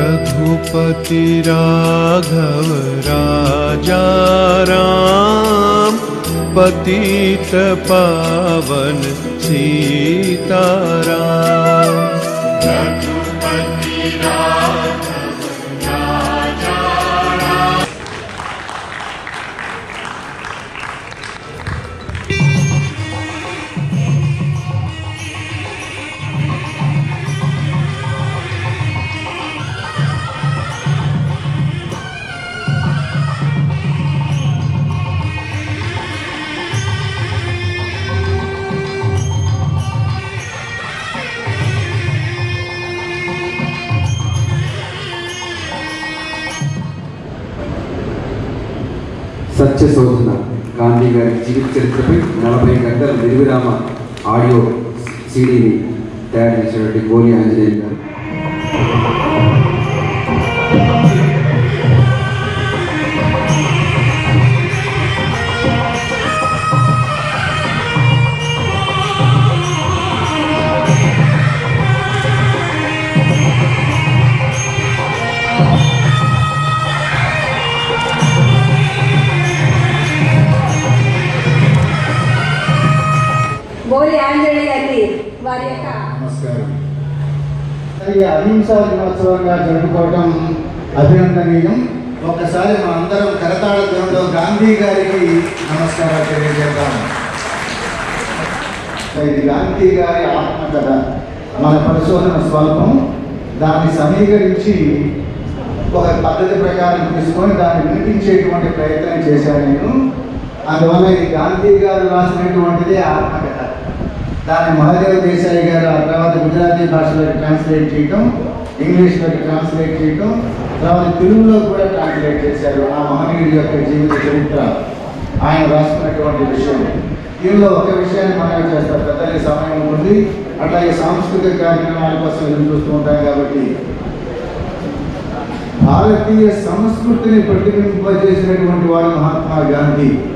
रघुपति राघव राजा राम पतित पावन सीताराम సత్య శోధన గాంధీ గారి జీవిత చరిత్రపై నలభై గంటల నిర్విరామ ఆడియో సీడీని తయారు చేసినటువంటి గోలి ఆంజనేయ గారు గోలి ఆంజనేయ గారికి వారి యొక్క నమస్కారం ఈ అహింసా దినోత్సవంగా జరుపుకోవడం అభినందనీయం ఒక్కసారి మా అందరం కరతాళ ధ్వనిలో గాంధీ గారికి నమస్కారాలు తెలియజేద్దాం ఇది గాంధీ గారి ఆత్మకథ మన పరిశోధన స్వల్పం దాన్ని సమీకరించి ఒక పద్ధతి ప్రకారం తీసుకొని దాన్ని వినిపించేటువంటి ప్రయత్నం చేశాను నేను అందువల్ల ఇది గాంధీ గారు రాసినటువంటిదే ఆత్మకథ దాన్ని మహాదేవ్ దేశాయి గారు ఆ తర్వాత గుజరాతీ భాషలోకి ట్రాన్స్లేట్ చేయటం ఇంగ్లీష్లోకి ట్రాన్స్లేట్ చేయటం తర్వాత తెలుగులో కూడా ట్రాన్స్లేట్ చేశారు ఆ మహనీయుడి యొక్క జీవిత చరిత్ర ఆయన రాసుకున్నటువంటి విషయం దీనిలో ఒక విషయాన్ని మనవి చేస్తారు పెద్దలకి సమయం ఉంది అట్లాగే సాంస్కృతిక కార్యక్రమాల కోసం ఎదురు చూస్తూ ఉంటాం కాబట్టి భారతీయ సంస్కృతిని ప్రతిబింబింపజేసినటువంటి వాడు మహాత్మా గాంధీ